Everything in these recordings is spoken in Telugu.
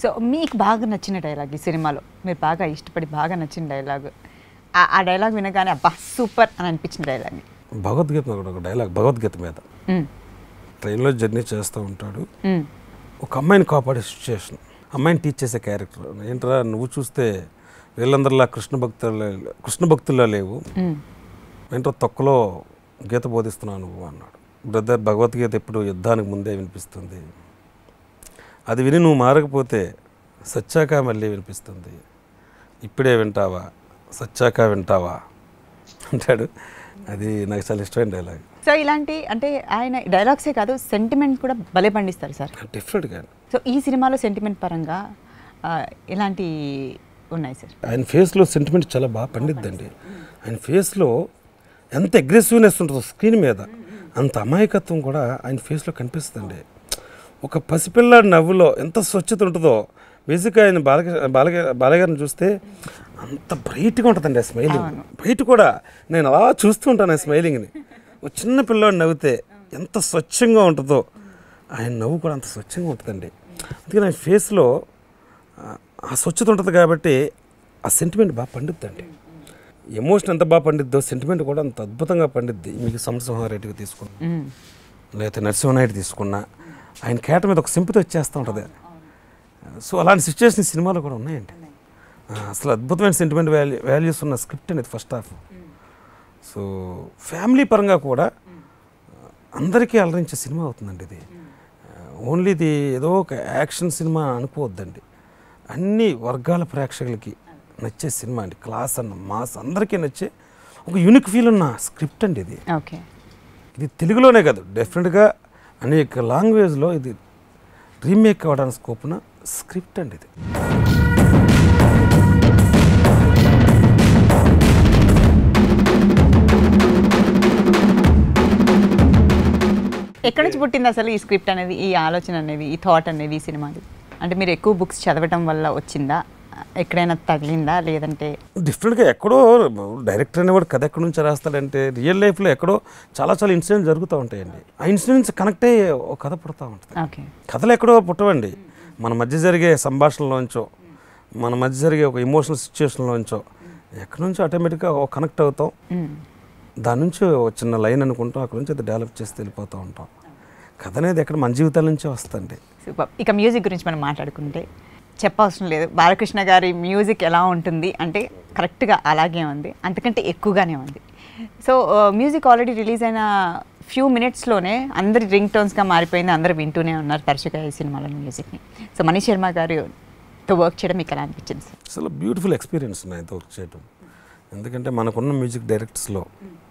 సో మీకు బాగా నచ్చిన డైలాగ్ ఈ సినిమాలో మీరు బాగా ఇష్టపడి బాగా నచ్చిన డైలాగ్ ఆ- ఆ డైలాగ్ వినగానే అబ్బా సూపర్ అని అనిపించిన డైలాగ్ భగవద్గీత ఒకటి ఒక డైలాగ్ భగవద్గీత మీద ట్రైన్లో జర్నీ చేస్తూ ఉంటాడు ఒక అమ్మాయిని కాపాడే సిచ్యుయేషన్ అమ్మాయిని టీచ్ చేసే క్యారెక్టర్ ఏంట్రా నువ్వు చూస్తే వీళ్ళందరిలా కృష్ణ భక్తుల కృష్ణ భక్తుల్లో లేవు ఏంటో తొక్కలో గీత బోధిస్తున్నావు నువ్వు అన్నాడు బ్రదర్ భగవద్గీత ఎప్పుడు యుద్ధానికి ముందే వినిపిస్తుంది అది విని నువ్వు మారకపోతే సచ్చాక మళ్ళీ వినిపిస్తుంది ఇప్పుడే వింటావా సచ్చాక వింటావా అంటాడు అది నాకు చాలా ఇష్టమైన డైలాగ్ సో ఇలాంటి అంటే ఆయన డైలాగ్సే కాదు సెంటిమెంట్ కూడా భలే పండిస్తారు సార్ డిఫరెంట్గా సో ఈ సినిమాలో సెంటిమెంట్ పరంగా ఆ, ఎలాంటి ఉన్నాయి సార్ ఆయన ఫేస్లో సెంటిమెంట్ చాలా బాగా పండిద్దండి ఆయన ఫేస్లో ఎంత అగ్రెసివ్నెస్ ఉంటుందో స్క్రీన్ మీద అంత అమాయకత్వం కూడా ఆయన ఫేస్లో కనిపిస్తుందండి ఒక పసిపిల్లాడి నవ్వులో ఎంత స్వచ్ఛత ఉంటుందో బేసిక్గా ఆయన బాలక బాలగ బాలగారిని చూస్తే అంత బ్రైట్గా ఉంటుందండి ఆ స్మైలింగ్ బ్రైట్ కూడా నేను అలా చూస్తూ ఉంటాను ఆ స్మైలింగ్ని ఒక చిన్న పిల్లాడు నవ్వితే ఎంత స్వచ్ఛంగా ఉంటుందో ఆయన నవ్వు కూడా అంత స్వచ్ఛంగా ఉంటుందండి అందుకని ఆయన ఫేస్లో ఆ- ఆ స్వచ్ఛత ఉంటుంది కాబట్టి ఆ సెంటిమెంట్ బాగా పండుద్దండి ఎమోషన్ ఎంత బాగా పండిద్దో సెంటిమెంట్ కూడా అంత అద్భుతంగా పండిద్ది మీకు సమరసింహారెడ్డికి తీసుకున్నా మ్మ్. లేకపోతే నరసింహనాయుడు తీసుకున్నా ఆయన కేట మీద ఒక సింపతి వచ్చేస్తూ ఉంటుంది సో అలాంటి సిచ్యువేషన్ సినిమాలో కూడా ఉన్నాయండి ఆ, అసలు అద్భుతమైన సెంటిమెంట్ వాల్యూ వాల్యూస్ ఉన్న స్క్రిప్ట్ అనేది ఫస్ట్ హాఫ్ సో ఫ్యామిలీ పరంగా కూడా అందరికీ అలరించే సినిమా అవుతుందండి ఇది ఓన్లీ ఇది ఏదో ఒక యాక్షన్ సినిమా అనుకోవద్దండి అన్ని వర్గాల ప్రేక్షకులకి నచ్చే సినిమా అండి క్లాస్ అన్న మాస్ అందరికీ నచ్చే ఒక యూనిక్ ఫీల్ ఉన్న స్క్రిప్ట్ అండి ఇది ఓకే ఇది తెలుగులోనే కాదు డెఫినెట్గా అనేక లాంగ్వేజ్లో ఇది రీమేక్ అవ్వడానికి స్కోప్ ఉన్న స్క్రిప్ట్ అండి ఇది ఎక్కడి నుంచి పుట్టింది అసలు ఈ స్క్రిప్ట్ అనేది ఈ ఆలోచన అనేది ఈ థాట్ అనేది ఈ సినిమాది అంటే మీరు ఎక్కువ బుక్స్ చదవటం వల్ల వచ్చిందా ఎక్కడైనా తగిలిందా లేదంటే డిఫరెంట్గా ఎక్కడో డైరెక్టర్ అనేవాడు కథ ఎక్కడి నుంచి రాస్తాడంటే రియల్ లైఫ్లో ఎక్కడో చాలా చాలా ఇన్సిడెంట్స్ జరుగుతూ ఉంటాయండి ఆ ఇన్సిడెంట్స్ కనెక్ట్ అయ్యి ఒక కథ పుడతా ఉంటుంది ఓకే కథలు ఎక్కడో పుట్టవండి మన మధ్య జరిగే సంభాషణలోంచో మన మధ్య జరిగే ఒక ఎమోషనల్ సిచ్యువేషన్లోంచో ఎక్కడి నుంచో ఆటోమేటిక్గా ఒక కనెక్ట్ అవుతాం దాని నుంచి ఒక చిన్న లైన్ అనుకుంటాం అక్కడ నుంచి అది డెవలప్ చేసి వెళ్ళిపోతూ ఉంటాం కథ అనేది ఎక్కడ మన జీవితాల నుంచే వస్తుంది సూపర్ ఇక మ్యూజిక్ గురించి మనం మాట్లాడుకుంటే చెప్పవసరం లేదు బాలకృష్ణ గారి మ్యూజిక్ ఎలా ఉంటుంది అంటే కరెక్ట్గా అలాగే ఉంది అంతకంటే ఎక్కువగానే ఉంది సో మ్యూజిక్ ఆల్రెడీ రిలీజ్ అయిన ఫ్యూ మినిట్స్లోనే అందరి రింగ్ టోన్స్గా మారిపోయింది అందరూ వింటూనే ఉన్నారు తరచుగా ఈ సినిమాలో మ్యూజిక్ని సో మనీష్ శర్మ గారితో వర్క్ చేయడం మీకు ఎలా అనిపించింది సార్ అసలు బ్యూటిఫుల్ ఎక్స్పీరియన్స్ ఉన్నాయి ఆయనతో వర్క్ చేయడం ఎందుకంటే మనకున్న మ్యూజిక్ డైరెక్టర్స్లో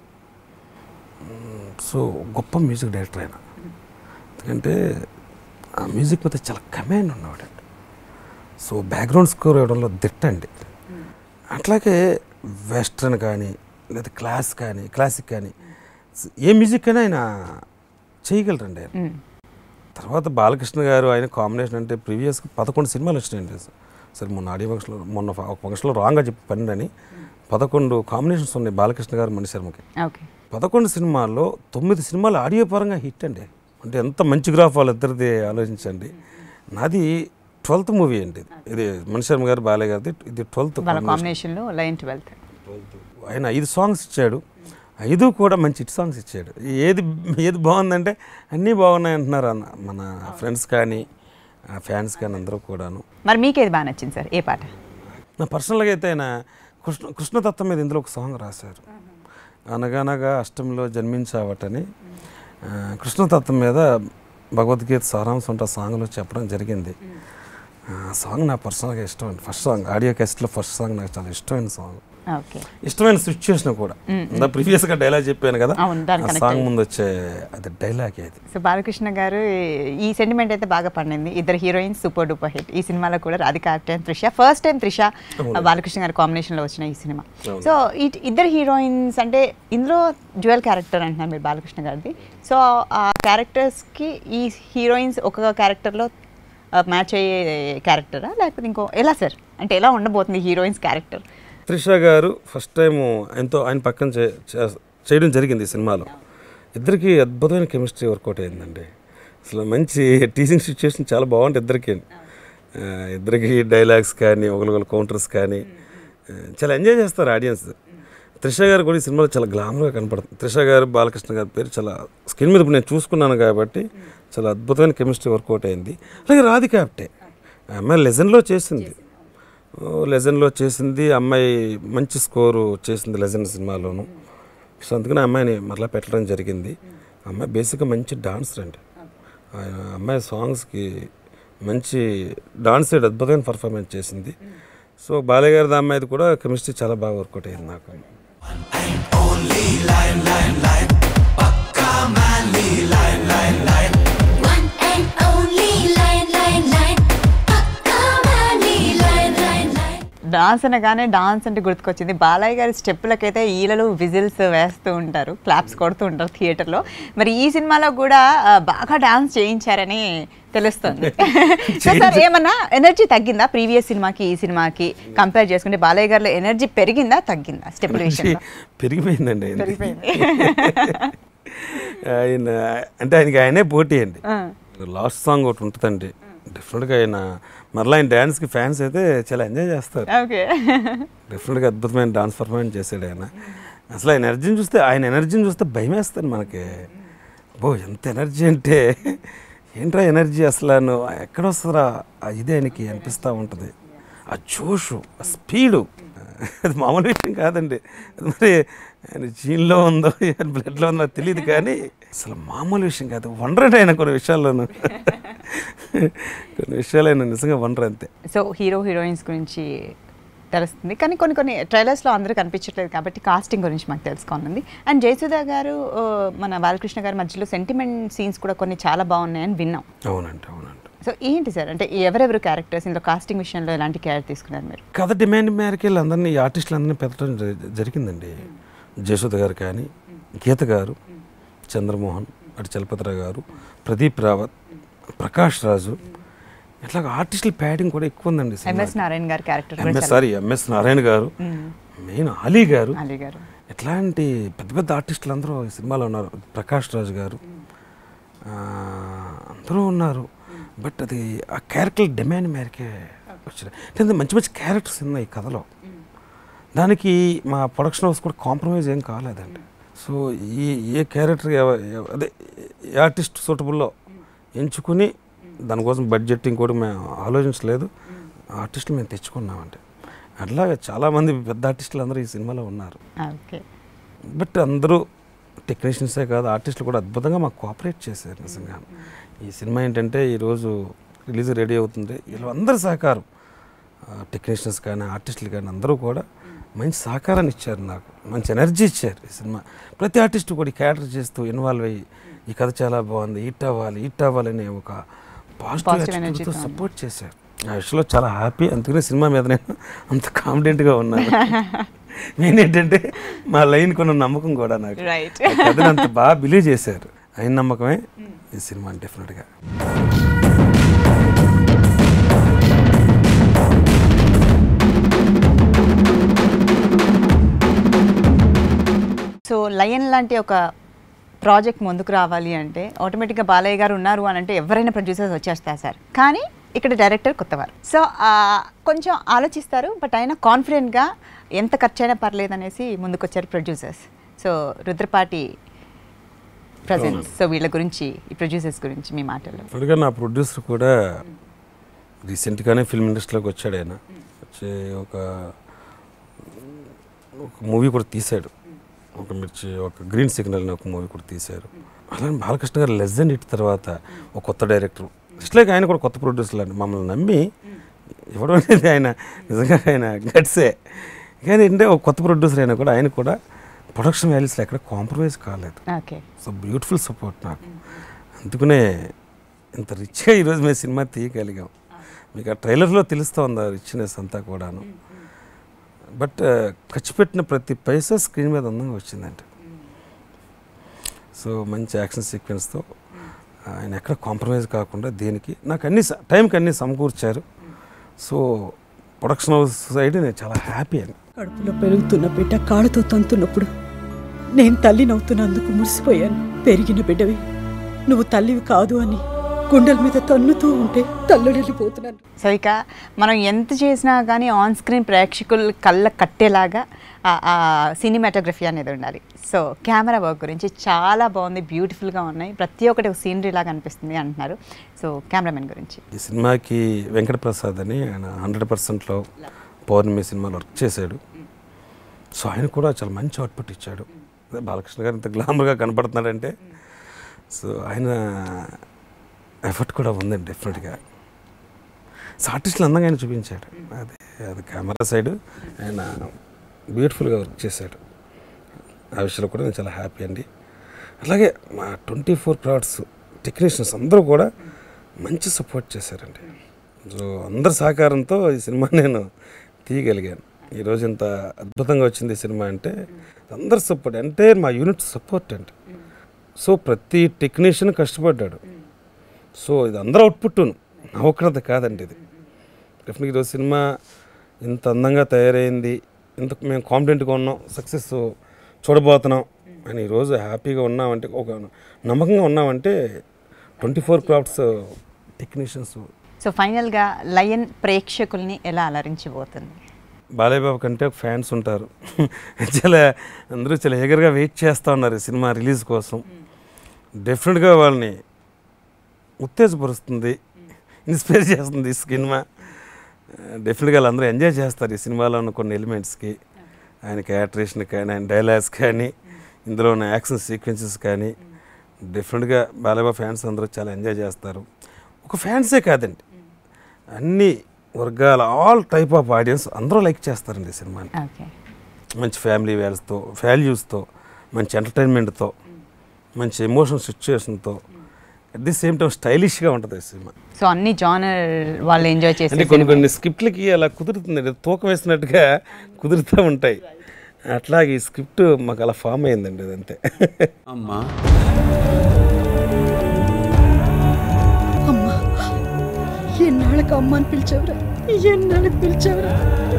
సో గొప్ప మ్యూజిక్ డైరెక్టర్ ఆయన ఎందుకంటే ఆ మ్యూజిక్ మీద చాలా కమాండ్ ఉన్నవాడండి సో బ్యాక్గ్రౌండ్ స్కోర్ ఇవ్వడంలో దిట్టండి అట్లాగే వెస్ట్రన్ కానీ లేదా క్లాస్ కానీ క్లాసిక్ కానీ ఏ మ్యూజిక్ అయినా ఆయన చేయగలరండి ఆయన మ్మ్. తర్వాత బాలకృష్ణ గారు ఆయన కాంబినేషన్ అంటే ప్రీవియస్ పదకొండు సినిమాలు వచ్చినాయండి సరే మొన్న ఆడియో ఫంక్షన్లో మొన్న ఒక ఫంక్షన్లో రాంగ్గా చెప్పి పన్నెండు అని పదకొండు కాంబినేషన్స్ ఉన్నాయి బాలకృష్ణ గారు మణి శర్మకి ఓకే పదకొండు సినిమాల్లో తొమ్మిది సినిమాలు ఆడియో పరంగా హిట్ అండి అంటే ఎంత మంచి గ్రాఫ్ వాళ్ళిద్దరిది ఆలోచించండి నాది ట్వెల్త్ మూవీ అండి ఇది. ఇది మణి శర్మ గారు బాలయ్య గారిది ఇది ట్వెల్త్ వాళ్ళ కాంబినేషన్లో లైన్ ట్వెల్త్ ఆయన ఐదు సాంగ్స్ ఇచ్చాడు ఐదు కూడా మంచి హిట్ సాంగ్స్ ఇచ్చాడు ఏది ఏది బాగుందంటే అన్నీ బాగున్నాయి అంటున్నారు అన్న మన ఫ్రెండ్స్ కానీ ఫ్యాన్స్ కానీ అందరూ కూడాను మరి మీకేది బాగా నచ్చింది సార్ ఏ పాట నా పర్సనల్గా అయితే ఆయన కృష్ణ కృష్ణతత్వం మీద ఇందులో ఒక సాంగ్ రాశారు అనగనగా అష్టమిలో జన్మించావటని ఆ, కృష్ణతత్వం మీద భగవద్గీత సారాంశం ఉంటే ఆ సాంగ్లో చెప్పడం జరిగింది ఆ సాంగ్ నా పర్సనల్గా ఇష్టం అండి ఫస్ట్ సాంగ్ ఆడియో క్యాస్ట్లో ఫస్ట్ సాంగ్ నాకు చాలా ఇష్టమైన సాంగ్ ఓకే ఇష్టమైన సిచ్యువేషన్ కూడా ఇందా ప్రీవియస్గా డైలాగ్ చెప్పాను కదా అవును, దాని ఆ connect సాంగ్ అయ్యి. ముందు వచ్చే అది డైలాగ్ అది సో బాలకృష్ణ గారు ఈ సెంటిమెంట్ అయితే బాగా పండింది ఇద్దరు హీరోయిన్స్ సూపర్ డూపర్ హిట్ ఈ సినిమాలో కూడా Radhika Apte and Trisha first time Trisha Balakrishna గారి కాంబినేషన్లో వచ్చిన ఈ సినిమా అవును. సో ఈ ఇద్దరు హీరోయిన్స్ అంటే ఇందులో జ్యువెల్ క్యారెక్టర్ అంటున్నారు మీరు బాలకృష్ణ గారిది సో ఆ క్యారెక్టర్స్కి ఈ హీరోయిన్స్ ఒక క్యారెక్టర్లో మ్యాచ్ అయ్యే క్యారెక్టరా లేకపోతే ఇంకో ఎలా సార్ అంటే ఎలా ఉండబోతుంది హీరోయిన్స్ క్యారెక్టర్ త్రిష గారు ఫస్ట్ టైం ఆయనతో ఆయన పక్కన చే- చే- చేయడం జరిగింది ఈ సినిమాలో ఇద్దరికి అద్భుతమైన కెమిస్ట్రీ వర్కౌట్ అయిందండి అసలు మంచి టీచింగ్ సిచ్యువేషన్ చాలా బాగుంటుంది ఇద్దరికి ఆ, ఇద్దరికి డైలాగ్స్ కానీ ఒకరికొకరు కౌంటర్స్ కానీ ఆ, చాలా ఎంజాయ్ చేస్తారు ఆడియన్స్ త్రిష గారు కూడా ఈ సినిమాలో చాలా గ్లామర్గా కనపడుతుంది త్రిష గారు బాలకృష్ణ గారి పేరు చాలా స్క్రీన్ మీద ఇప్పుడు నేను చూసుకున్నాను కాబట్టి చాలా అద్భుతమైన కెమిస్ట్రీ వర్కౌట్ అయింది అలాగే రాధిక ఆప్టే ఆ అమ్మాయి లెజన్లో చేసింది ఓ, లెజన్లో చేసింది అమ్మాయి మంచి స్కోరు చేసింది లెజన్ సినిమాలోను సో అందుకని ఆ అమ్మాయిని మరలా పెట్టడం జరిగింది ఆ అమ్మాయి బేసిక్గా మంచి డాన్సర్ అండి ఆయన అమ్మాయి సాంగ్స్కి మంచి డాన్స్ సైడ్ అద్భుతమైన పర్ఫార్మెన్స్ చేసింది సో బాలయ్య గారి అమ్మాయిది కూడా కెమిస్ట్రీ చాలా బాగా వర్కౌట్ అయింది నాకు One and only lion, lion, lion. Pakka mani lion, lion, lion. Dance అనగానే డాన్స్ అంటే గుర్తుకొచ్చింది బాలయ్య గారి స్టెప్పులకైతే ఈలలు విజిల్స్ వేస్తూ ఉంటారు క్లాప్స్ కొడుతూ ఉంటారు థియేటర్లో మరి ఈ సినిమాలో కూడా ఆ, బాగా డాన్స్ చేయించారని తెలుస్తుంది సో సార్ ఏమన్నా ఎనర్జీ తగ్గిందా ప్రీవియస్ సినిమాకి ఈ సినిమాకి కంపేర్ చేసుకుంటే బాలయ్య గారిలో ఎనర్జీ పెరిగిందా తగ్గిందా స్టెప్పుల విషయంలో పెరిగిపోయిందండి ఆయన పెరిగిపోయింది ఆయన అంటే ఆయనకి ఆయనే పోటీ అండి ఆ. లాస్ట్ సాంగ్ ఒకటి ఉంటుందండి డెఫినెట్గా ఆయన మరలా ఆయన డ్యాన్స్కి ఫ్యాన్స్ అయితే చాలా ఎంజాయ్ చేస్తారు ఓకే డెఫినెట్గా అద్భుతమైన డాన్స్ పర్ఫార్మెన్స్ చేశాడు ఆయన అసలు ఆయన ఎనర్జీని చూస్తే ఆయన ఎనర్జీని చూస్తే భయం వేస్తుంది మనకి బో ఎంత ఎనర్జీ అంటే ఏంట్రా ఎనర్జీ అసలు నువ్వు ఎక్కడ వస్తుందా ఆ ఇది ఆయనకి అనిపిస్తూ ఉంటుంది ఆ జోషు ఆ స్పీడు అది మామూలు విషయం కాదండి అది మరి ఆయన జీన్లో ఉందో బ్లడ్లో ఉందో నాకు తెలియదు కానీ అసలు మామూలు విషయం కాదు వండర్ ఆయన కొన్ని విషయాల్లోనూ కొన్ని విషయాలు ఆయన నిజంగా వండర్ అంతే సో హీరో హీరోయిన్స్ గురించి తెలుస్తుంది కానీ కొన్ని కొన్ని ట్రైలర్స్లో అందరూ కనిపించట్లేదు కాబట్టి కాస్టింగ్ గురించి మాకు తెలుసుకోనుంది అండ్ జయసుధ గారు ఆ, మన బాలకృష్ణ గారి మధ్యలో సెంటిమెంట్ సీన్స్ కూడా కొన్ని చాలా బాగున్నాయని విన్నాం అవునండి అవునండి సో ఏంటి సార్ అంటే ఎవరెవరు క్యారెక్టర్స్ ఇందులో కాస్టింగ్ విషయంలో ఎలాంటి కేర్ తీసుకున్నారు మీరు కథ డిమాండ్ మేరకు వీళ్ళు అందరినీ ఈ ఆర్టిస్టులు అందరినీ పెట్టడం జరి- జరిగిందండి జయసుధ గారు కానీ గీత గారు చంద్రమోహన్ అటు చలపతిరావు గారు ప్రదీప్ రావత్ ప్రకాష్ రాజు ఇట్లా ఆర్టిస్టుల ప్యాడింగ్ కూడా ఎక్కువ ఉందండి ఎంఎస్ నారాయణ గారి క్యారెక్టర్ కూడా ఎంఎస్ చాలా- సారీ ఎంఎస్ నారాయణ గారు మ్మ్. మెయిన్ అలీ గారు అలీ గారు ఇట్లాంటి పెద్ద పెద్ద ఆర్టిస్టులు అందరూ ఈ సినిమాలో ఉన్నారు ప్రకాష్ రాజు గారు ఆ, అందరూ ఉన్నారు బట్ అది ఆ క్యారెక్టర్ డిమాండ్ మేరకే వచ్చినాయి అంటే మంచి మంచి క్యారెక్టర్స్ ఉన్నాయి ఈ కథలో దానికి మా ప్రొడక్షన్ హౌస్ కూడా కాంప్రమైజ్ ఏం కాలేదండి సో ఈ ఏ క్యారెక్టర్ ఎవ- ఎవ- అదే ఏ ఆర్టిస్ట్ సూటబుల్లో ఎంచుకుని దానికోసం బడ్జెటింగ్ కూడా మేము ఆలోచించలేదు ఆర్టిస్టులు మేము తెచ్చుకున్నామండి అట్లాగే చాలామంది పెద్ద ఆర్టిస్టులు అందరూ ఈ సినిమాలో ఉన్నారు ఓకే బట్ అందరూ టెక్నీషియన్సే కాదు ఆర్టిస్టులు కూడా అద్భుతంగా మాకు కోఆపరేట్ చేశారు నిజంగా ఈ సినిమా ఏంటంటే ఈరోజు రిలీజ్ రెడీ అవుతుంది వీళ్ళందరి సహకారం టెక్నీషియన్స్ కానీ ఆర్టిస్టులు కానీ అందరూ కూడా మంచి సహకారాన్ని ఇచ్చారు నాకు మంచి ఎనర్జీ ఇచ్చారు ఈ సినిమా ప్రతి ఆర్టిస్టు కూడా క్యారెక్టర్ చేస్తూ ఇన్వాల్వ్ అయ్యి ఈ కథ చాలా బాగుంది హిట్ అవ్వాలి హిట్ అవ్వాలనే ఒక Positive పాజిటివ్ energy ఎనర్జీతో తో. సపోర్ట్ చేశారు ఆ విషయంలో చాలా హ్యాపీ అందుకనే సినిమా మీద నేను అంత కాన్ఫిడెంట్గా ఉన్నాను మెయిన్ ఏంటంటే మా లైన్ కొన్న నమ్మకం కూడా నాకు రైట్ ఆ కథని అంత బాగా బిలీవ్ చేశారు ఆయన నమ్మకమే ఈ సినిమా డెఫినెట్గా సో లయన్ లాంటి ఒక ప్రాజెక్ట్ ముందుకు రావాలి అంటే ఆటోమేటిక్గా బాలయ్య గారు ఉన్నారు అని అంటే ఎవరైనా ప్రొడ్యూసర్స్ వచ్చేస్తారు సార్ కానీ ఇక్కడ డైరెక్టర్ కొత్తవారు సో ఆ, కొంచెం ఆలోచిస్తారు బట్ అయినా కాన్ఫిడెంట్గా ఎంత ఖర్చు అయినా పర్లేదు అనేసి ముందుకు వచ్చారు producers so Rudrapati presence so వీళ్ళ గురించి ఈ ప్రొడ్యూసర్స్ గురించి మీ మాటల్లో ఇప్పటిగా నా ప్రొడ్యూసర్ కూడా రీసెంట్గానే ఫిల్మ్ ఇండస్ట్రీలోకి వచ్చాడు ఆయన వచ్చి ఒక ఒక మూవీ కూడా తీశాడు ఒక మిర్చి ఒక గ్రీన్ సిగ్నల్ అని ఒక మూవీ కూడా తీశారు అలానే బాలకృష్ణ గారు లెస్ దెన్ ఇట్ తర్వాత ఒక కొత్త డైరెక్టర్ ఇట్లాగే ఆయన కూడా కొత్త ప్రొడ్యూసర్ అండి మమ్మల్ని నమ్మి ఇవ్వడం అనేది ఆయన నిజంగా ఆయన గట్సే కానీ ఏంటంటే ఒక కొత్త ప్రొడ్యూసర్ అయినా కూడా ఆయన కూడా ప్రొడక్షన్ వాల్యూస్లో ఎక్కడ కాంప్రమైజ్ కాలేదు ఓకే సో బ్యూటిఫుల్ సపోర్ట్ నాకు అందుకనే ఇంత రిచ్గా ఈరోజు మేము సినిమా తీయగలిగాం మీకు ఆ ట్రైలర్లో తెలుస్తూ ఉంది ఆ రిచ్నెస్ అంతా కూడాను బట్ ఖర్చు పెట్టిన ప్రతి పైసా స్క్రీన్ మీద అందంగా వచ్చిందండి సో మంచి యాక్షన్ సీక్వెన్స్తో ఆయన ఎక్కడ కాంప్రమైజ్ కాకుండా దేనికి నాకు అన్ని స- టైంకి అన్ని సమకూర్చారు సో ప్రొడక్షన్ హౌస్ సైడ్ నేను చాలా హ్యాపీ అండి కడుపులో పెరుగుతున్న బిడ్డ కాళ్ళతో తంతున్నప్పుడు నేను తల్లినవుతున్నందుకు మురిసిపోయాను పెరిగిన బిడ్డవి నువ్వు తల్లివి కాదు అని గుండెల మీద తన్నుతూ ఉంటే తల్లడిల్లిపోతున్నాను సో ఇక మనం ఎంత చేసినా కానీ ఆన్ స్క్రీన్ ప్రేక్షకులు కళ్ళ కట్టేలాగా ఆ సినిమాటోగ్రఫీ అనేది ఉండాలి సో కెమెరా వర్క్ గురించి చాలా బాగుంది బ్యూటిఫుల్గా ఉన్నాయి ప్రతి ఒక్కటి ఒక సీనరీ లాగా అనిపిస్తుంది అంటున్నారు సో కెమెరామెన్ గురించి ఈ సినిమాకి వెంకట ప్రసాద్ అని ఆయన హండ్రెడ్ పర్సెంట్లో పౌర్ణమి సినిమాలో వర్క్ చేశాడు సో ఆయన కూడా చాలా మంచి అవుట్పుట్ ఇచ్చాడు అదే బాలకృష్ణ గారు ఇంత గ్లామర్గా కనపడుతున్నాడంటే సో ఆయన ఎఫర్ట్ కూడా ఉందండి డెఫినెట్గా సో ఆర్టిస్టులు అందంగా ఆయన చూపించాడు అదే అది కెమెరా సైడ్ ఆయన బ్యూటిఫుల్గా వర్క్ చేశాడు ఆ విషయంలో కూడా నేను చాలా హ్యాపీ అండి అలాగే మా ట్వంటీ ఫోర్ క్రాడ్స్ టెక్నీషియన్స్ అందరూ కూడా మంచి సపోర్ట్ చేశారండి సో అందరి సహకారంతో ఈ సినిమా నేను తీయగలిగాను ఈరోజు ఇంత అద్భుతంగా వచ్చింది ఈ సినిమా అంటే అందరి సపోర్ట్ అంటే మా యూనిట్ సపోర్ట్ అండి సో ప్రతి టెక్నీషియన్ కష్టపడ్డాడు సో ఇది అందరూ అవుట్పుట్ను నా ఒక్కడది కాదండి ఇది డెఫినెట్గా ఈరోజు సినిమా ఇంత అందంగా తయారైంది ఇంత మేము కాన్ఫిడెంట్గా ఉన్నాం సక్సెస్ చూడబోతున్నాం అని ఈరోజు హ్యాపీగా ఉన్నామంటే ఒక నమ్మకంగా ఉన్నామంటే twenty four crafts technicians so ఫైనల్గా లయన్ ప్రేక్షకుల్ని ఎలా అలరించబోతుంది బాలయ్య బాబు కంటే ఫ్యాన్స్ ఉంటారు చాలా అందరూ చాలా ఎగర్గా వెయిట్ చేస్తూ ఉన్నారు ఈ సినిమా రిలీజ్ కోసం డెఫినెట్గా వాళ్ళని ఉత్తేజపరుస్తుంది ఇన్స్పైర్ చేస్తుంది ఈ సినిమా డెఫినెట్గా వాళ్ళందరూ ఎంజాయ్ చేస్తారు ఈ సినిమాలో ఉన్న కొన్ని ఎలిమెంట్స్కి ఆయన క్యాటరేషన్ కానీ ఆయన డైలాగ్స్ కానీ ఇందులో ఉన్న యాక్షన్ సీక్వెన్సెస్ కానీ డెఫినెట్గా బాలయ్య ఫ్యాన్స్ అందరూ చాలా ఎంజాయ్ చేస్తారు ఒక ఫ్యాన్సే కాదండి అన్ని వర్గాల ఆల్ టైప్ ఆఫ్ ఆడియన్స్ అందరూ లైక్ చేస్తారండి ఈ సినిమాని ఓకే మంచి ఫ్యామిలీ వాల్యూస్తో వాల్యూస్తో మంచి ఎంటర్టైన్మెంట్తో మంచి ఎమోషనల్ సిచ్యువేషన్తో అట్ ది సేమ్ టైం స్టైలిష్గా ఉంటుంది ఈ సినిమా సో అన్ని జానర్ వాళ్ళు ఎంజాయ్ అంటే చేసే కొన్ని కొన్ని స్క్రిప్ట్లకి అలా కుదురుతుందండి తూకం వేసినట్టుగా కుదురుతూ ఉంటాయి అట్లాగే ఈ స్క్రిప్ట్ మాకు అలా ఫామ్ అయిందండి అదంతే అమ్మా అమ్మా ఎన్నాళ్ళకి అమ్మ అని పిలిచావురా ఎన్నాళ్ళకి పిలిచావురా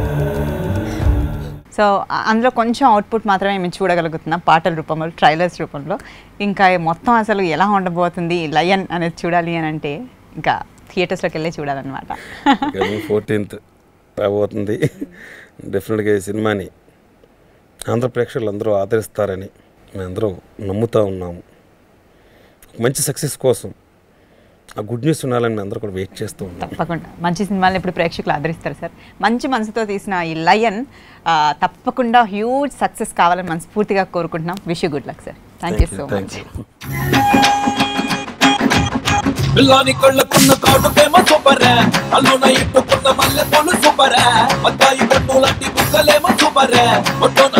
సో ఆ- అందులో కొంచెం అవుట్పుట్ మాత్రమే మేము చూడగలుగుతున్నాం పాటల రూపంలో ట్రైలర్స్ రూపంలో ఇంకా మొత్తం అసలు ఎలా ఉండబోతుంది లయన్ అనేది చూడాలి అని అంటే ఇంకా థియేటర్స్లోకి వెళ్ళి చూడాలన్నమాట ఫోర్టీన్త్ రాబోతుంది డెఫినెట్గా ఈ సినిమాని ఆంధ్ర ప్రేక్షకులు అందరూ ఆదరిస్తారని మేమందరూ నమ్ముతూ ఉన్నాము ఒక మంచి సక్సెస్ కోసం ఆ గుడ్ న్యూస్ ఉండాలని మేము అందరూ కూడా వెయిట్ చేస్తూ ఉన్నాం తప్పకుండా మంచి సినిమాలను ఇప్పుడు ప్రేక్షకులు ఆదరిస్తారు సార్ మంచి మనసుతో తీసిన ఈ లయన్ ఆ, తప్పకుండా హ్యూజ్ సక్సెస్ కావాలని మనస్ఫూర్తిగా కోరుకుంటున్నాం wish good luck sir thank you so thank much you పిల్లాని కళ్ళకున్న కాటుకేమో సూపరే అల్లున ఇట్టుకున్న మల్లె పూలు సూపరే మత్తాయి పట్టు లాంటి కుక్కలేమో సూపరే ఒట్టో